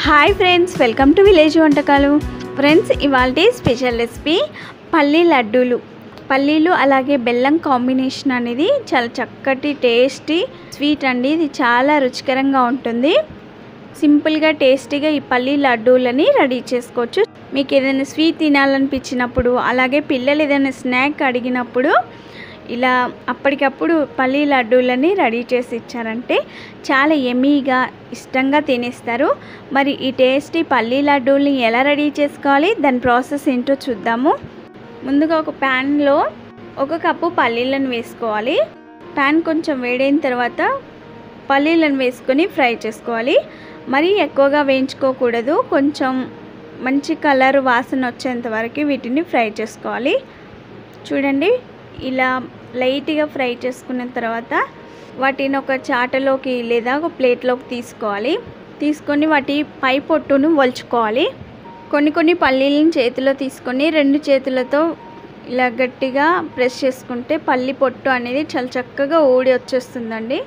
hi friends welcome to village వంటకాలు friends ఇవాళ special recipe పల్లీ లడ్డూలు పల్లీలు అలాగే బెల్లం కాంబినేషన్ అనేది చాలా చక్కటి టేస్టీ స్వీట్ అండి ఇది చాలా రుచికరంగా ఉంటుంది సింపుల్గా టేస్టీగా ఈ పల్లీ లడ్డూలని రెడీ చేసుకోవచ్చు మీకు ఏదైనా స్వీట్ తినాలనిపించినప్పుడు అలాగే పిల్లలు ఏదైనా స్నాక్ అడిగినప్పుడు ఇలా అప్పటికప్పుడు పల్లీ లడ్డూలని రెడీ చేసి ఇచ్చారంటే చాలా ఎమీగా ఇష్టంగా తినేస్తారు మరి ఈ టేస్టీ పల్లీ లడ్డూల్ని ఎలా రెడీ చేసుకోవాలి దాని ప్రాసెస్ ఏంటో చూద్దాము ముందుగా ఒక ప్యాన్లో ఒక కప్పు పల్లీలను వేసుకోవాలి ప్యాన్ కొంచెం వేడైన తర్వాత పల్లీలను వేసుకొని ఫ్రై చేసుకోవాలి మరీ ఎక్కువగా వేయించుకోకూడదు కొంచెం మంచి కలర్ వాసన వచ్చేంత వరకు వీటిని ఫ్రై చేసుకోవాలి చూడండి ఇలా లైట్గా ఫ్రై చేసుకున్న తర్వాత వాటిని ఒక చాటలోకి లేదా ఒక ప్లేట్లోకి తీసుకోవాలి తీసుకొని వాటి పై పొట్టును వలుచుకోవాలి కొన్ని కొన్ని పల్లీలను చేతిలో తీసుకొని రెండు చేతులతో ఇలా గట్టిగా ప్రెస్ చేసుకుంటే పల్లి పొట్టు అనేది చాలా చక్కగా ఊడి వచ్చేస్తుందండి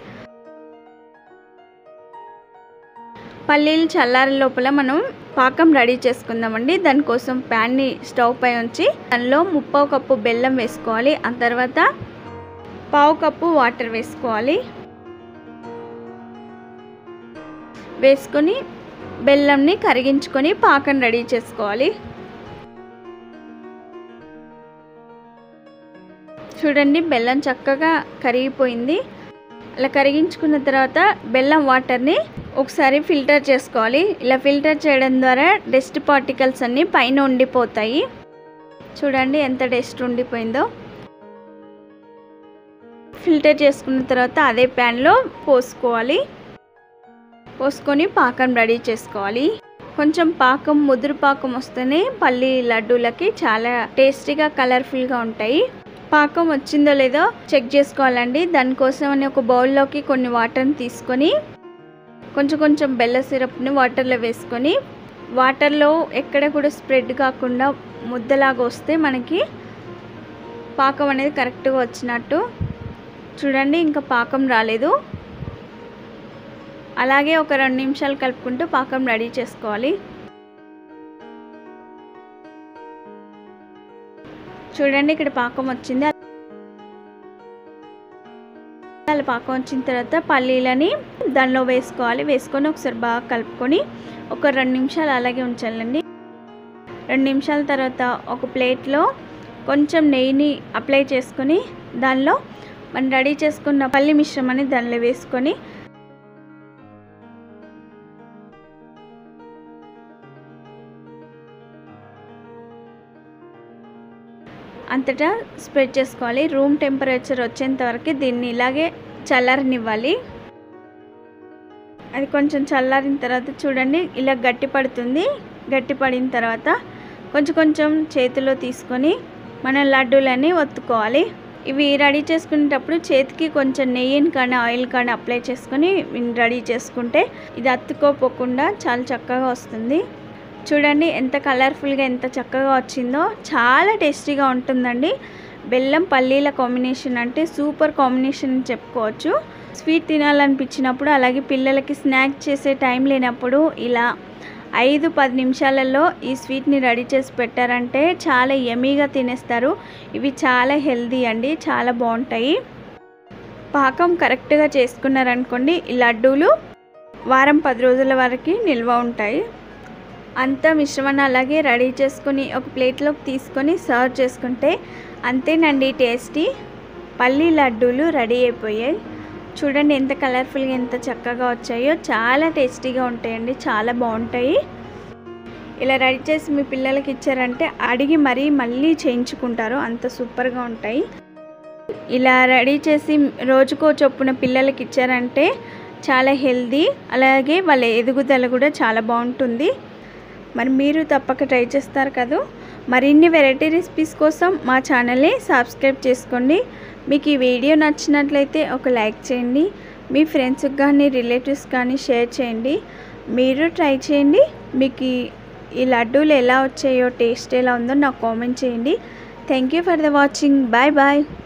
పల్లీలు చల్లారి లోపల మనం పాకం రెడీ చేసుకుందామండి దానికోసం ప్యాన్ని స్టవ్ పై ఉంచి దానిలో ముప్పావు కప్పు బెల్లం వేసుకోవాలి ఆ తర్వాత పావు కప్పు వాటర్ వేసుకోవాలి వేసుకొని బెల్లంని కరిగించుకొని పాకం రెడీ చేసుకోవాలి చూడండి బెల్లం చక్కగా కరిగిపోయింది అలా కరిగించుకున్న తర్వాత బెల్లం వాటర్ని ఒకసారి ఫిల్టర్ చేసుకోవాలి ఇలా ఫిల్టర్ చేయడం ద్వారా డస్ట్ పార్టికల్స్ అన్నీ పైన ఉండిపోతాయి చూడండి ఎంత డస్ట్ ఉండిపోయిందో ఫిల్టర్ చేసుకున్న తర్వాత అదే ప్యాన్లో పోసుకోవాలి పోసుకొని పాకం రెడీ చేసుకోవాలి కొంచెం పాకం ముదురు పాకం వస్తేనే పల్లి లడ్డూలకి చాలా టేస్టీగా కలర్ఫుల్గా ఉంటాయి పాకం వచ్చిందో లేదో చెక్ చేసుకోవాలండి దానికోసం అని ఒక బౌల్లోకి కొన్ని వాటర్ని తీసుకొని కొంచెం కొంచెం బెల్ల సిరప్ని వాటర్లో వేసుకొని వాటర్లో ఎక్కడ కూడా స్ప్రెడ్ కాకుండా ముద్దలాగా వస్తే మనకి పాకం అనేది కరెక్ట్గా వచ్చినట్టు చూడండి ఇంకా పాకం రాలేదు అలాగే ఒక రెండు నిమిషాలు కలుపుకుంటూ పాకం రెడీ చేసుకోవాలి చూడండి ఇక్కడ పాకం వచ్చింది అలా పాకం వచ్చిన తర్వాత పల్లీలని దానిలో వేసుకోవాలి వేసుకొని ఒకసారి బాగా కలుపుకొని ఒక రెండు నిమిషాలు అలాగే ఉంచాలండి రెండు నిమిషాల తర్వాత ఒక ప్లేట్లో కొంచెం నెయ్యిని అప్లై చేసుకొని దానిలో మనం రెడీ చేసుకున్న పల్లి మిశ్రమాన్ని దానిలో వేసుకొని అంతటా స్ప్రెడ్ చేసుకోవాలి రూమ్ టెంపరేచర్ వచ్చేంత వరకు దీన్ని ఇలాగే చల్లారనివ్వాలి అది కొంచెం చల్లారిన తర్వాత చూడండి ఇలా గట్టి పడుతుంది గట్టి పడిన తర్వాత కొంచెం కొంచెం చేతిలో తీసుకొని మన లడ్డూలన్నీ ఒత్తుకోవాలి ఇవి రెడీ చేసుకునేటప్పుడు చేతికి కొంచెం నెయ్యిని కానీ ఆయిల్ కానీ అప్లై చేసుకొని రెడీ చేసుకుంటే ఇది అత్తుకోపోకుండా చాలా చక్కగా వస్తుంది చూడండి ఎంత కలర్ఫుల్గా ఎంత చక్కగా వచ్చిందో చాలా టేస్టీగా ఉంటుందండి బెల్లం పల్లీల కాంబినేషన్ అంటే సూపర్ కాంబినేషన్ అని చెప్పుకోవచ్చు స్వీట్ తినాలనిపించినప్పుడు అలాగే పిల్లలకి స్నాక్ చేసే టైం లేనప్పుడు ఇలా ఐదు పది నిమిషాలలో ఈ స్వీట్ని రెడీ చేసి పెట్టారంటే చాలా ఎమీగా తినేస్తారు ఇవి చాలా హెల్దీ అండి చాలా బాగుంటాయి పాకం కరెక్ట్గా చేసుకున్నారనుకోండి ఈ లడ్డూలు వారం పది రోజుల వరకు నిల్వ ఉంటాయి అంతా మిశ్రమాన్ని అలాగే రెడీ చేసుకొని ఒక ప్లేట్లోకి తీసుకొని సర్వ్ చేసుకుంటే అంతేనండి టేస్టీ పల్లీ లడ్డూలు రెడీ అయిపోయాయి చూడండి ఎంత కలర్ఫుల్గా ఎంత చక్కగా వచ్చాయో చాలా టేస్టీగా ఉంటాయండి చాలా బాగుంటాయి ఇలా రెడీ చేసి మీ పిల్లలకి ఇచ్చారంటే అడిగి మరీ మళ్ళీ చేయించుకుంటారు అంత సూపర్గా ఉంటాయి ఇలా రెడీ చేసి రోజుకో చొప్పున పిల్లలకి ఇచ్చారంటే చాలా హెల్దీ అలాగే వాళ్ళ ఎదుగుదల కూడా చాలా బాగుంటుంది మరి మీరు తప్పక ట్రై చేస్తారు కదా మరిన్ని వెరైటీ రెసిపీస్ కోసం మా ఛానల్ని సబ్స్క్రైబ్ చేసుకోండి మీకు ఈ వీడియో నచ్చినట్లయితే ఒక లైక్ చేయండి మీ ఫ్రెండ్స్కి కానీ రిలేటివ్స్ కానీ షేర్ చేయండి మీరు ట్రై చేయండి మీకు ఈ లడ్డూలు ఎలా వచ్చాయో టేస్ట్ ఎలా ఉందో నాకు కామెంట్ చేయండి thank you for the watching bye bye